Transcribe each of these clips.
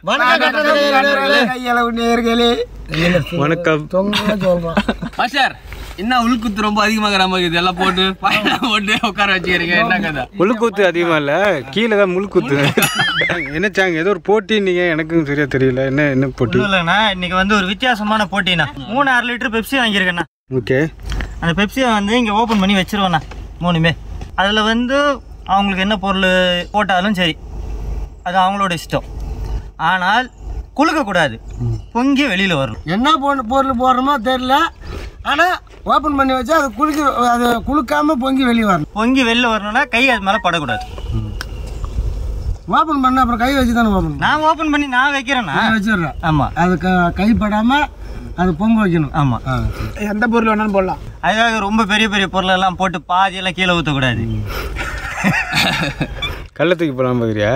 கையளவு நேர்களே வணக்கம் சொல்றோம் மாஸ்டர் என்ன உள்குத்து ரொம்ப அதிகமாகிற மாதிரி இது எல்லாம் போட்டு பாயில போட்டு உட்கார வச்சுக்கிறீங்க என்ன கதை முழுக்கூத்து அதிகமா இல்ல கீழே தான் முழுக்கூத்து என்ன சாங்க ஏதோ ஒரு போட்டி நீங்க எனக்கும் சரியா தெரியல என்ன என்ன போட்டி ஒன்றும் இல்லைண்ணா இன்னைக்கு வந்து ஒரு வித்தியாசமான போட்டிண்ணா மூணு அரை லிட்டர் பெப்சி வாங்கியிருக்கேண்ணா ஓகே அந்த பெப்சியை வந்து இங்கே ஓப்பன் பண்ணி வச்சிருவேண்ணா மூணுமே அதில் வந்து அவங்களுக்கு என்ன பொருள் போட்டாலும் சரி அது அவங்களோட இஷ்டம் ஆனால் குலுக்கக்கூடாது பொங்கி வெளியில் வரணும் என்ன பொருள் பொருள் போடுறோமோ தெரியல ஆனால் ஓப்பன் பண்ணி வச்சா அது குளிக்க அது குளுக்காம பொங்கி வெளியே வரணும் பொங்கி வெளில வரணும்னா கை அது மேலே படக்கூடாது ஓப்பன் பண்ண அப்புறம் கை வச்சு தானே ஓப்பன் நான் ஓப்பன் பண்ணி நான் வைக்கிறேண்ணா வச்சிடுறேன் ஆமாம் அது க- கைப்படாம அது பொங்க வைக்கணும் ஆமாம் ஆ, சரி. எந்த பொருள் வேணாலும் போடலாம் அதுக்காக ரொம்ப பெரிய பெரிய பொருளெல்லாம் போட்டு பாதியெல்லாம் கீழே ஊற்றக்கூடாது கள்ளத்துக்கு போலாம் பாக்குறியா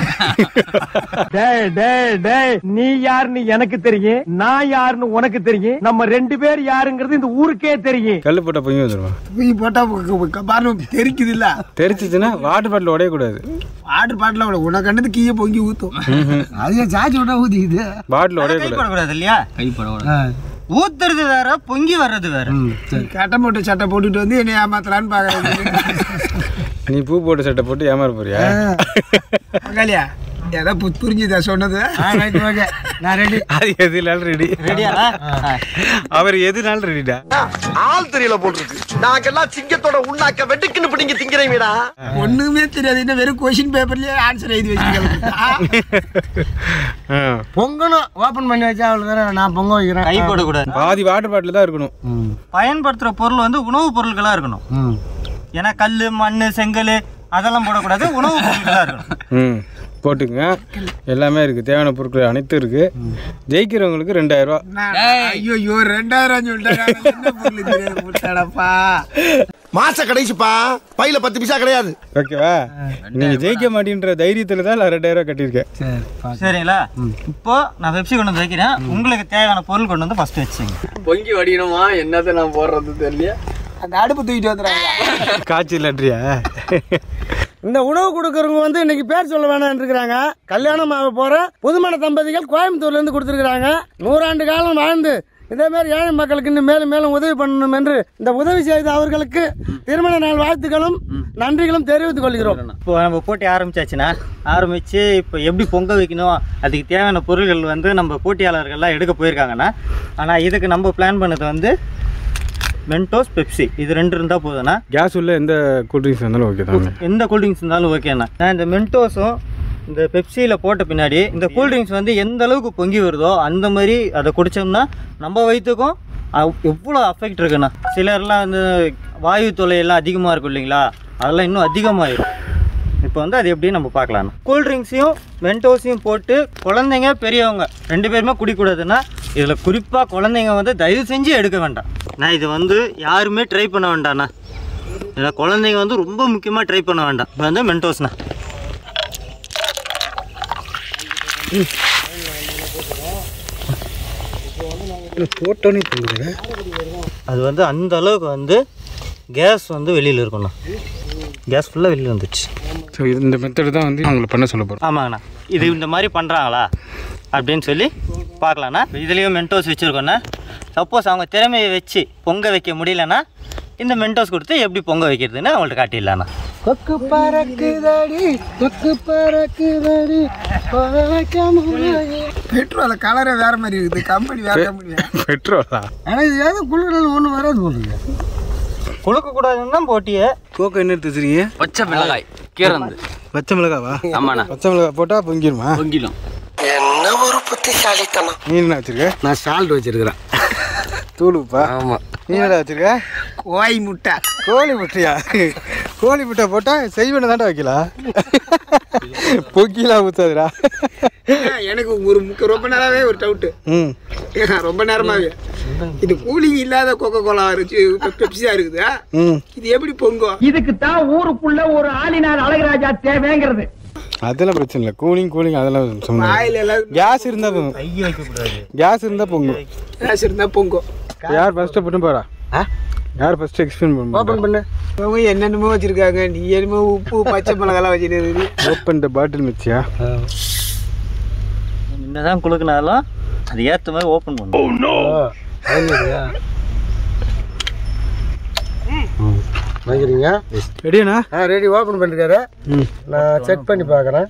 டேய் டேய் டேய் நீ யாருன்னு எனக்கு தெரியும் நான் யாருன்னு உனக்கு தெரியும் நம்ம ரெண்டு பேர் யாருங்கிறது இந்த ஊருக்கே தெரியும் கல்லு போட்டா பொங்கி வந்துருமா தூக்கி போட்டால் பாருங்க தெரிக்குது இல்லை தெரிச்சிச்சுன்னா வாட்டர் பாட்டில் உடையக்கூடாது ஆர்டர் பாட்டில் அவ்வளோ உனக்கு கண்டது கீழே பொங்கி ஊற்றும் அது சார்ஜ் விட்டா ஊற்றிக்குது பாட்டில் கை உடையக்கூடாது படக்கூடாது இல்லையா கைப்பட ஊத்துறது வேற பொங்கி வர்றது வேற சரி கட்டை போட்டு சட்டை போட்டுட்டு வந்து என்னை ஏமாத்தலான்னு பார்க்குறேன் நீ பூ போட்ட சட்டை போட்டு ஏமாற போறியா மகாலியா ஏதோ பு- புரிஞ்சுதா சொன்னது ஓகே நான் ரெடி அது எதுனாலும் ரெடி ரெடியாண்ணா அவர் எதுனாலும் ரெடிடா ஆள் தெரியல போட்டுருக்கு நாங்கெல்லாம் சிங்கத்தோட உண்ணாக்க வெட்டுக்குன்னு பிடிங்க திங்கிறீங்கடா ஒண்ணுமே தெரியாது இன்னும் வெறும் கொஸ்டின் பேப்பர்லயே ஆன்சர் எழுதி வச்சிருக்கேன் ஆ. பொங்கணும் ஓபன் பண்ணி வச்சா அவ்வளோ நான் பொங்க வைக்கிறேன் கை போடக்கூடாது பாதி வாட்டர் பாட்டில் தான் இருக்கணும் பயன்படுத்துகிற பொருள் வந்து உணவுப் பொருட்களாக இருக்கணும் ம் ஏன்னா கல் மண் செங்கல் அதெல்லாம் போடக்கூடாது உணவுப் பொருட்களாக இருக்கணும் ம் போட்டுங்க எல்லாமே இருக்கு தேவையான பொருட்கள் அனைத்தும் இருக்கு ஜெயிக்கிறவங்களுக்கு ரெண்டாயிரம் ரூபா ஐயோ ஐயோ ரெண்டாயிரம் சொல்லிட்டாங்க என்ன பொருள் தெரியாது போட்டாடப்பா மாச கடைசிப்பா பையில பத்து பைசா கிடையாது ஓகேவா நீங்க ஜெயிக்க மாட்டேன்ற தைரியத்துல தான் நான் ரெண்டாயிரம் ரூபா கட்டியிருக்கேன் சரி சரிங்களா இப்போ நான் பெப்சி கொண்டு வந்து வைக்கிறேன் உங்களுக்கு தேவையான பொருள் கொண்டு வந்து ஃபர்ஸ்ட் வச்சுங்க பொங்கி வடிக்கணுமா என்னத்தை நான் போடுறது தெரியல அந்த அடுப்பு தூக்கிட்டு வந்துடுறாங்க காய்ச்சல் லட்ரியா இந்த உணவு கொடுக்கறவங்க வந்து இன்னைக்கு பேர் சொல்ல வேணாம் இருக்கிறாங்க கல்யாணம் ஆக போற புதுமண தம்பதிகள் கோயம்புத்தூர்ல இருந்து கொடுத்துருக்காங்க நூறாண்டு காலம் வாழ்ந்து இதே மாதிரி ஏழை மக்களுக்கு இன்னும் மேலும் மேலும் உதவி பண்ணணும் என்று இந்த உதவி செய்த அவர்களுக்கு திருமண நாள் வாழ்த்துக்களும் நன்றிகளும் தெரிவித்துக் கொள்கிறோம் இப்போ நம்ம போட்டி ஆரம்பிச்சாச்சுன்னா ஆரம்பித்து இப்போ எப்படி பொங்க வைக்கணும் அதுக்கு தேவையான பொருள்கள் வந்து நம்ம போட்டியாளர்கள்லாம் எடுக்க போயிருக்காங்கன்னா ஆனால் இதுக்கு நம்ம பிளான் பண்ணது வந்து மென்டோஸ் பெப்சி இது ரெண்டு இருந்தால் போதும்னா கேஸ் உள்ள எந்த கூல்ட்ரிங்க்ஸ் இருந்தாலும் ஓகே தான் எந்த கூல்ட்ரிங்க்ஸ் இருந்தாலும் ஓகேண்ணா நான் இந்த மென்டோஸும் இந்த பெப்சியில் போட்ட பின்னாடி இந்த கூல்ட்ரிங்க்ஸ் வந்து எந்த அளவுக்கு பொங்கி வருதோ அந்த மாதிரி அதை குடித்தோம்னா நம்ம வயிற்றுக்கும் அவ்- எவ்வளோ அஃபெக்ட் இருக்குண்ணா சிலர்லாம் வந்து வாயு தொல்லையெல்லாம் அதிகமாக இருக்கும் இல்லைங்களா அதெல்லாம் இன்னும் அதிகமாகிடும் இப்போ வந்து அது எப்படி நம்ம பார்க்கலாண்ணா கூல்ட்ரிங்க்ஸையும் மென்டோஸையும் போட்டு குழந்தைங்க பெரியவங்க ரெண்டு பேருமே குடிக்கூடாதுன்னா இதில் குறிப்பாக குழந்தைங்க வந்து தயவு செஞ்சு எடுக்க வேண்டாம் நான் இது வந்து யாருமே ட்ரை பண்ண வேண்டாண்ணா ஏன்னா குழந்தைங்க வந்து ரொம்ப முக்கியமாக ட்ரை பண்ண வேண்டாம் இப்போ வந்து மென்டோஸ்ண்ணா போட்டோன்னே பொங்குது அது வந்து அந்த அளவுக்கு வந்து கேஸ் வந்து வெளியில் இருக்கும்ண்ணா கேஸ் ஃபுல்லாக வெளியில் வந்துடுச்சு ஸோ இந்த மெத்தட் தான் வந்து அவங்களை பண்ண சொல்ல போகிறோம் ஆமாங்கண்ணா இது இந்த மாதிரி பண்ணுறாங்களா அப்படின்னு சொல்லி பார்க்கலாண்ணா இதுலேயும் மென்டோஸ் வச்சுருக்கோண்ணா சப்போஸ் அவங்க திறமையை வச்சு பொங்க வைக்க முடியலன்னா இந்த மென்டோஸ் கொடுத்து எப்படி பொங்க வைக்கிறதுன்னு அவங்கள்ட்ட காட்டிடலாண்ணா கொக்கு பறக்குதடி கொக்கு பறக்குதடி பெட்ரோல் கலரே வேற மாதிரி இருக்குது கம்பெனி வேற கம்பெனி பெட்ரோலா ஆனால் இது ஏதோ குளிரில் ஒன்றும் வராது போடுங்க கொடுக்கக்கூடாதுன்னு போட்டியை கோக்கோ என்ன எடுத்து வச்சிருக்கீங்க பச்சை மிளகாய் கீரந்து பச்சை மிளகாவா ஆமாண்ணா பச்சை மிளகா போட்டால் பொங்கிருமா பொங்கிலும் நீ என்ன வச்சிருக்க நான் சால்ட் வச்சிருக்கிறேன் தூள் உப்பா ஆமாம் நீ என்ன வச்சிருக்க கோய் முட்டை கோழி முட்டையா கோழி முட்டை போட்டால் செய்வனை தாண்டா வைக்கலாம் பொக்கிலாம் ஊத்தாதுடா எனக்கு ஒரு முக்க ரொம்ப நேரமாவே ஒரு டவுட்டு ம் ரொம்ப நேரமாவே இது கூலிங் இல்லாத கோகோ கோலா இருக்கு பெப்சியா இருக்குது ம் இது எப்படி பொங்கும் இதுக்கு தான் ஊருக்குள்ள ஒரு ஆளினார் அழகராஜா தேவைங்கிறது அதெல்லாம் பிரச்சனை இல்லை கூலிங் கூலிங் அதெல்லாம் சொன்னேன் ஆயில் எல்லாம் கேஸ் இருந்தால் பொங்கும் கையை வைக்கக்கூடாது கேஸ் இருந்தால் பொங்கும் கேஸ் இருந்தா பொங்கும் யார் ஃபஸ்ட்டு பண்ணு போறா யார் ஃபஸ்ட்டு எக்ஸ்பிளைன் பண்ண ஓப்பன் பண்ணு அவங்க என்னென்னமோ வச்சிருக்காங்க நீ என்னமோ உப்பு பச்சை மிளகாலாம் வச்சுட்டு ஓப்பன் த பாட்டில் மிச்சியா என்னதான் குலுக்குனாலும் அது ஏற்ற மாதிரி ஓப்பன் பண்ணும் வாங்கிக்கிறீங்க ரெடியாண்ணா ஆ ரெடி ஓப்பன் பண்ணிருக்காரு ம் நான் செக் பண்ணி பார்க்குறேன்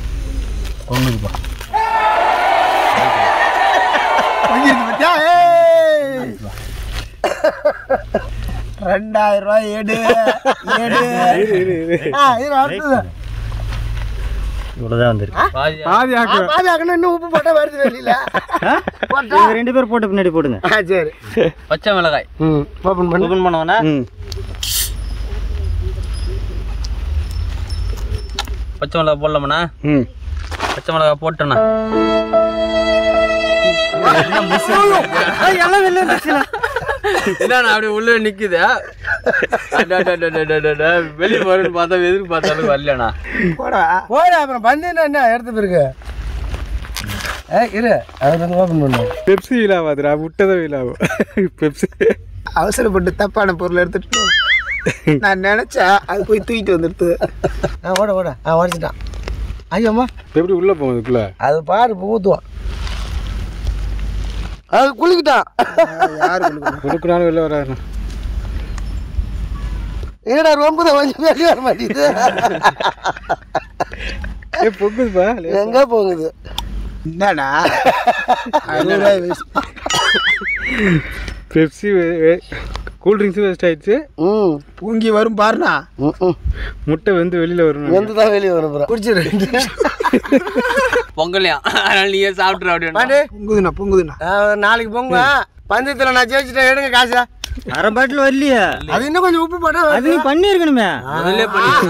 ரெண்டாயிரம் ரூபாய் எடு எடு ஆ, இரு, அடுத்தது. இவ்வளோதான் வந்துருக்கு பாதி ஆ, ஆக்குறேன் பாதி ஆக்கணும், இன்னும் உப்பு போட்டா வருது வெளியில போட்டா இவங்க ரெண்டு பேர் போட்டு பின்னாடி போடுங்க ஆ சரி பச்சை மிளகாய் ம் ஓப்பன் பண்ணு ஓப்பன் பண்ணோன்னா ம் பச்சை மிளகாய் போடலாமண்ணா ம் பச்சை மிளகாய் போட்டேண்ணா எல்லாம் வெளில வந்துச்சுண்ணா என்னண்ணா அப்படியே உள்ள நிக்குது வெளியே வரும்னு பார்த்தா எதுக்கு பார்த்தாலும் வரலண்ணா போடா போடா அப்புறம் பந்தேன்னா என்ன எடுத்த பிறகு ஏ இரு அது வந்து ஓப்பன் பண்ணு பெப்சி வீலாவாதுடா முட்டை தான் வீலாகும் பெப்சி அவசரப்பட்டு தப்பான பொருள் எடுத்துட்டு நான் நினைச்சா அது போய் தூக்கிட்டு வந்துடுது ஆ ஓட ஓட ஆ உடச்சிட்டான் ஐயோம்மா எப்படி உள்ளே போகும் அதுக்குள்ளே அது பாரு இப்போ ஊற்றுவான் அது குளிக்கிட்டான் யாரு கொடுக்கணும் கொடுக்குறாலும் வெளில வராது என்னடா ரொம்ப தான் கொஞ்சம் வெளியே வர மாட்டேங்குது ஏ பொங்குதுப்பா எங்கே போகுது என்னடா ஐநூறுரூவாய் வேஸ்ட் பெப்சி கூல் ட்ரிங்க்ஸும் வேஸ்ட் ஆயிடுச்சு ம் பூங்கி வரும் பாருண்ணா ம், ம் முட்டை வந்து வெளியில் வரும் வந்து தான் வெளியே வர போகிறேன் குடிச்சிரு பொங்கலையா அதனால நீயே சாப்பிட்ற அப்படின்னு பாண்டு பொங்குதுண்ணா பொங்குதுண்ணா ஆ, நாளைக்கு போங்க பந்தயத்தில் நான் ஜெயிச்சிட்டேன் எடுங்க காசை அரை பாட்டில் வரலையே அது இன்னும் கொஞ்சம் உப்பு போட்டா அது நீ பண்ணியிருக்கணுமே முதல்ல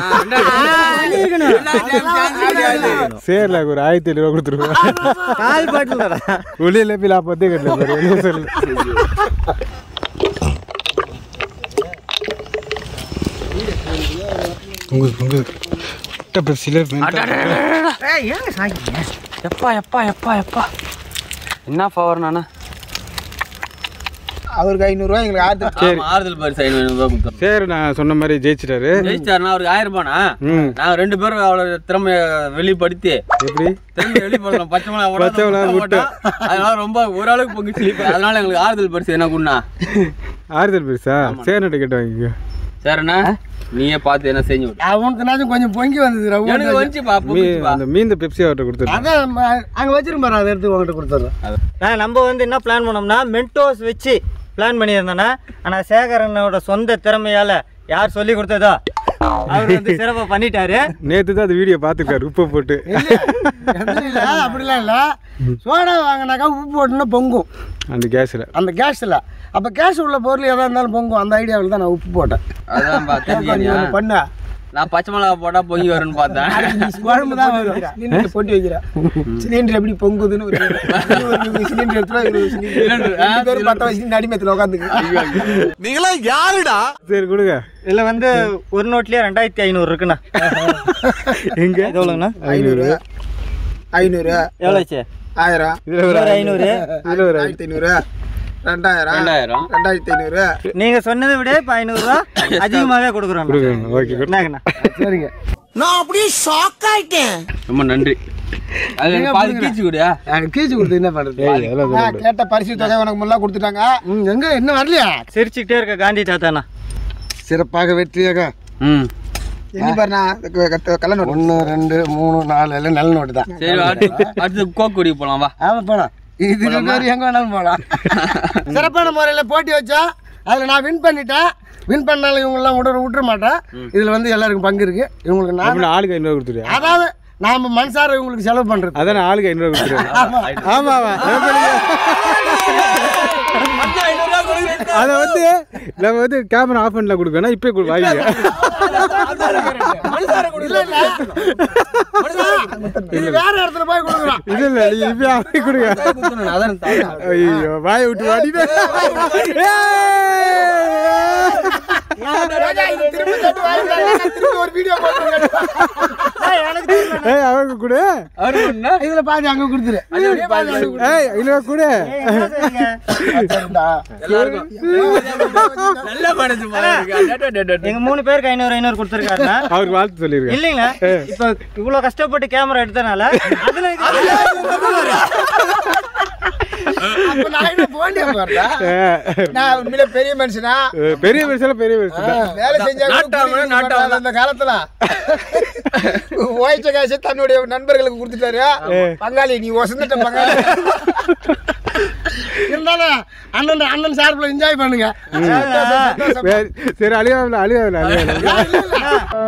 சரில ஒரு ஆயிரத்தி ஐநூறுவா கொடுத்துருவோம் கால் பாட்டில் வெளியில் போய் நாற்பத்தே கட்டல பாரு வெளியே சொல்லு பொங்குது பொங்குது முட்டை பெப்சியில் எப்பா எப்பா எப்பா எப்பா என்ன பவர் நானா அவருக்கு ஐநூறுரூவா எங்களுக்கு ஆறுதல் ஆமா, ஆறுதல் பரிசு ஐநூறு ரூபாய் கொடுத்தோம் சரி நான் சொன்ன மாதிரி ஜெயிச்சிட்டாரு ஜெயிச்சாருன்னா அவருக்கு ஆயிரம் ரூபானா ம் நாங்க ரெண்டு பேரும் அவ்வளவு திறமைய வெளிப்படுத்தி எப்படி திறமைய வெளிப்படுத்தணும் பச்சை மிளகா போட்டா பச்சை மிளகா, முட்டை போட்டா, அதனால ரொம்ப ஓரளவுக்கு பொங்கி சிலிப்பு அதனால எங்களுக்கு ஆறுதல் பரிசு என்ன குண்ணா ஆறுதல் பெருசா சேரன்ட்ட கேட்டு வாங்கிக்கோ சரிண்ணா நீயே பார்த்து என்ன செஞ்சு விடு அவனுக்குனாச்சும் கொஞ்சம் பொங்கி வந்தது ரொம்ப எனக்கு வந்துச்சுப்பா மீ புரிஞ்சுப்பா அந்த மீந்த பெப்சி அவர்கிட்ட கொடுத்துருக்கேன் அதான் ம- அங்க வச்சிருக்கும் பாரு அதை எடுத்து உங்ககிட்ட கொடுத்துட்றேன் நான் நம்ம வந்து என்ன பிளான் பண்ணோம்னா மென்டோஸ் வச்சு பிளான் பண்ணியிருந்தோன்னா ஆனால் சேகரனோட சொந்த திறமையால் யார் சொல்லி கொடுத்ததோ அவர் வந்து சிறப்பாக பண்ணிட்டாரு நேற்று தான் அந்த வீடியோ பார்த்துருக்காரு உப்பை போட்டு இல்ல அப்படிலாம் இல்லை சோடா வாங்கினாக்கா உப்பு போட்டுன்னா பொங்கும் அந்த கேஸில் அந்த கேஸில் அப்போ கேஸ் உள்ள பொருள் எதாக இருந்தாலும் பொங்கும் அந்த ஐடியாவில் தான் நான் உப்பு போட்டேன் அதான்ப்பா தெரிஞ்சுக்கிறியா? பண்ண நான் பச்சை மிளகா போட்டா பொங்கி வரும்னு பார்த்தேன் குழம்பு தான் வரும் சிலிண்டர் போட்டு வைக்கிறேன் சிலிண்டர் எப்படி பொங்குதுன்னு ஒரு சிலிண்டர் எடுத்துனா இவரு cylinder. Cylinder, ஆ, ரெண்டு பேரும் பத்த வச்சு அடிமத்தில் உட்காந்துக்கு சரி கொடுங்க இதில் வந்து ஒரு நோட்லேயே ரெண்டாயிரத்தி ஐநூறு இருக்குண்ணா எங்க இது எவ்வளோங்கண்ணா ஐநூறு ஐநூறு எவ்வளோச்சு ஆயிரம் இதில் ஒரு ஒரு ஐநூறு இதில் ஒரு ஆயிரத்தி ஐநூறு ரெண்டாயிரம் ரெண்டாயிரம் ரெண்டாயிரத்தி ஐநூறு நீங்கள் சொன்னதை விட இப்போ ஐநூறுரூவா அதிகமாகவே கொடுக்குறோம் கொடுங்க ஓகே கொடு என்னங்கண்ணா சரிங்க ரொம்ப நன்றி அது எனக்கு பாதி கீச்சு கூடியா எனக்கு கீச்சு கொடுத்து என்ன பண்ணுறது ஏய் அதெல்லாம் நான் கேட்ட பரிசு தொகை உனக்கு முல்லா கொடுத்துட்டாங்க ம் எங்கே இன்னும் வரலையா சிரிச்சுக்கிட்டே இருக்க காந்தி தாத்தாண்ணா சிறப்பாக வெற்றியாக ம் எண்ணி பாருண்ணா கள்ள நோட்டு ஒன்று ரெண்டு மூணு நாலு எல்லாம் நல்ல நோட்டு தான் சரி அடுத்து அடுத்து கோக் குடி போலாம் வா ஆமாம் போகலாம் இதுக்கு பேர் எங்கே வேணாலும் போகலாம் சிறப்பான முறையில் போட்டி வச்சா அதில் நான் வின் பண்ணிட்டேன் வின் பண்ணாலும் இவங்கெல்லாம் விட விட்டுற மாட்டேன் இதில் வந்து எல்லாருக்கும் பங்கு இருக்கு இவங்களுக்கு நான் அப்படின்னு ஆளுக்கு ஐநூறுவா கொடுத்துருவேன் அதாவது நாம மனசார இவங்களுக்கு செலவு பண்ணுறது அதான் ஆளுக்கு ஐநூறுவா கொடுத்துருவேன் ஆமா ஆமா அதை வந்து நம்ம வந்து கேமரா ஆஃப் பண்ணல கொடுக்கணும் இப்போ கொடு வாங்கிக்க இது வேற இடத்துல போய் கொடுக்குறோம் இல்லை இல்லை நீ இப்போ அவனுக்கு கொடுங்க அதான் ஐயோ வாயை விட்டு வாடிட்டு ஒரு வீடியோ போட்டு ஏய் அவங்க கூட இதுல பாதி அங்க கொடுத்துரு ஏய் ஐநூறுவா கூட எல்லாருக்கும் நல்ல மனசு போல இருக்கு. எங்க மூணு பேருக்கு ஐநூறு ஐநூறு கொடுத்துருக்காருண்ணா அவருக்கு வாழ்த்து சொல்லியிருக்கேன் இல்லைங்களா இப்போ இவ்வளோ கஷ்டப்பட்டு கேமரா எடுத்தனால அதுல இது- அப்ப நான் என்ன போண்டியா போறதா நான் உண்மையில பெரிய மனுஷனா அஹ் பெரிய மனுஷன் பெரிய மனுஷன் தான். வேலை செஞ்சா கூட நாட்டாம, குடிக்க நாட்டாம. மாட்டாரு அந்த காலத்துல ஓய்ச்ச காசு தன்னுடைய நண்பர்களுக்கு கொடுத்துட்டாரு பங்காளி நீ ஒசந்துட்ட பங்காளி இருந்தாலும் அண்ணன் அண்ணன் சார்பில் என்ஜாய் பண்ணுங்க சரி, சரி அழியாவில் அழியாவில் அழியாவில்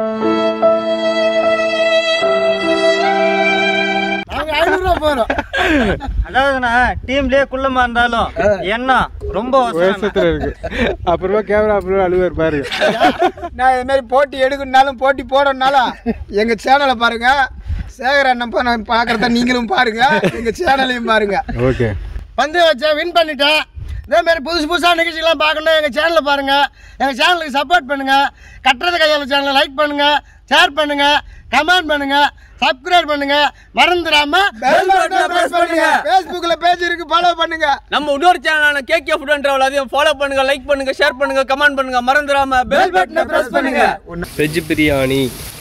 நாங்க ஐநூறுரூவா போகிறோம் அதாவதுண்ணா டீம்லயே குள்ளமா இருந்தாலும் எண்ணம் ரொம்ப அவசரம். வருஷத்துல இருக்கு அப்புறமா கேமரா அப்புறமா அழுவார் பாருங்க நான் இது மாதிரி போட்டி எடுக்கணும்னாலும் போட்டி போடணும்னாலும் எங்க சேனலை பாருங்க சேகர் அண்ணன் பா- நான் பாக்குறத நீங்களும் பாருங்க எங்க சேனலையும் பாருங்க ஓகே வந்து வச்சேன் வின் பண்ணிட்டேன் இதே மாதிரி புதுசு புதுசாக நிகழ்ச்சிகள்லாம் பார்க்கணும் எங்கள் சேனலில் பாருங்கள் எங்கள் சேனலுக்கு சப்போர்ட் பண்ணுங்கள் கட்டுறது கையாள சேனலை லைக் பண்ணுங்கள் ஷேர் பண்ணுங்கள் கமெண்ட் பண்ணுங்கள் சப்ஸ்கிரைப் பண்ணுங்கள் மறந்துடாமல் Bell button அ press பண்ணுங்க Facebookல பேஜ் இருக்கு ஃபாலோ பண்ணுங்க நம்ம இன்னொரு சேனலான கேகே ஃபுட் அண்ட் ட்ராவல் அதையும் ஃபாலோ பண்ணுங்க லைக் பண்ணுங்க ஷேர் பண்ணுங்க கமெண்ட் பண்ணுங்க மறந்துடாம பெல் பட்டனை பிரஸ் பண்ணுங்க வெஜ் பிரியாணி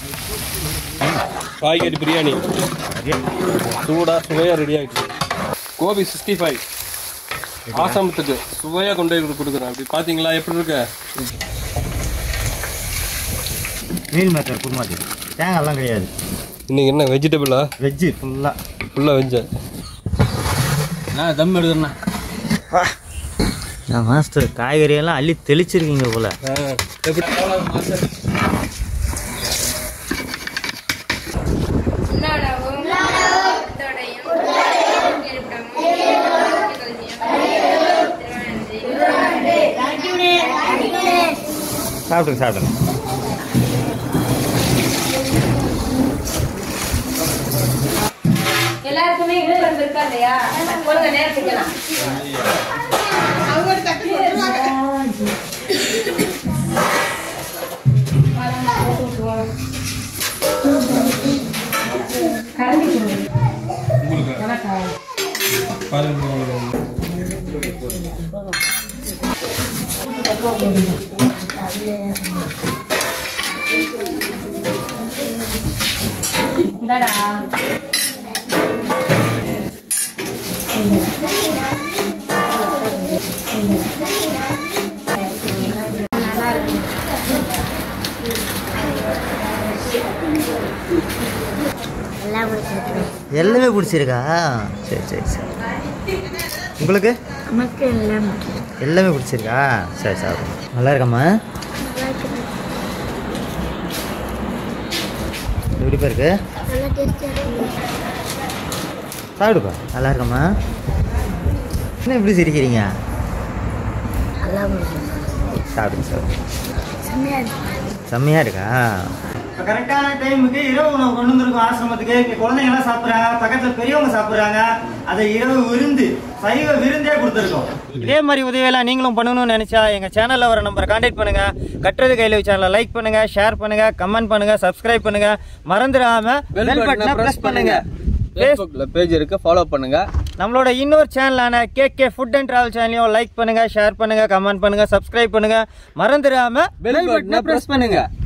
காய்கறி பிரியாணி சூடாக சுவையாக ரெடி ஆகிடுச்சு கோபி சிக்ஸ்டி ஃபைவ் ஆசாமத்துக்கு சுவையாக கொண்டு போய் கொடுக்குறேன் அப்படி பார்த்தீங்களா எப்படி இருக்கு மீல் மேக்கர் குருமாட்டி தேங்காய்லாம் கிடையாது இன்னைக்கு என்ன வெஜிடபிளா வெஜ்ஜு ஃபுல்லாக ஃபுல்லாக வெஜ்ஜா நான் தம் எடுக்கிறேண்ணா நான் மாஸ்டர் காய்கறி எல்லாம் அள்ளி தெளிச்சிருக்கீங்க போல எப்படி சாப்பிடுங்க சாப்பிடுங்க எல்லாருக்குமே இன்ஃபுளுன்ஸ் இருக்கா இல்லையா ஒழுங்க நேரத்துக்கலாம் இந்தாடா எல்லாமே பிடிச்சிருக்கா சரி சரி சரி உங்களுக்கு எல்லாமே பிடிச்சிருக்கா சரி சாப்பிடுங்க நல்லா இருக்காம்மா எப்படிப்பா இருக்கு சாப்பிடுப்பா நல்லா இருக்காம்மா என்ன இப்படி சிரிக்கிறீங்க சாப்பிடுங்க சாப்பிடுங்க செம்மையா இருக்கா இப்போ கரெக்டான டைமுக்கு இரவு உணவு கொண்டு வந்திருக்கோம் ஆசிரமத்துக்கு இங்கே குழந்தைங்கலாம் சாப்பிட்றாங்க பக்கத்தில் பெரியவங்க சாப்பிட்றாங்க அதை இரவு விருந்து சைவ விருந்தே கொடுத்துருக்கோம் இதே மாதிரி உதவியெல்லாம் நீங்களும் பண்ணணும்னு நினைச்சா எங்கள் சேனலில் வர நம்பரை கான்டாக்ட் பண்ணுங்க கட்டுறது கையில் சேனலை லைக் பண்ணுங்க ஷேர் பண்ணுங்க கமெண்ட் பண்ணுங்க சப்ஸ்கிரைப் பண்ணுங்க மறந்துடாம பெல் பட்டனை ப்ரெஸ் பண்ணுங்க ஃபேஸ்புக்கில் பேஜ் இருக்கு ஃபாலோ பண்ணுங்க நம்மளோட இன்னொரு சேனலான K K food and travel சேனலையும் லைக் பண்ணுங்க ஷேர் பண்ணுங்க கமெண்ட் பண்ணுங்க சப்ஸ்கிரைப் பண்ணுங்க மறந்துடாம பெல் பட்டனை பிரஸ் பண்ணுங்க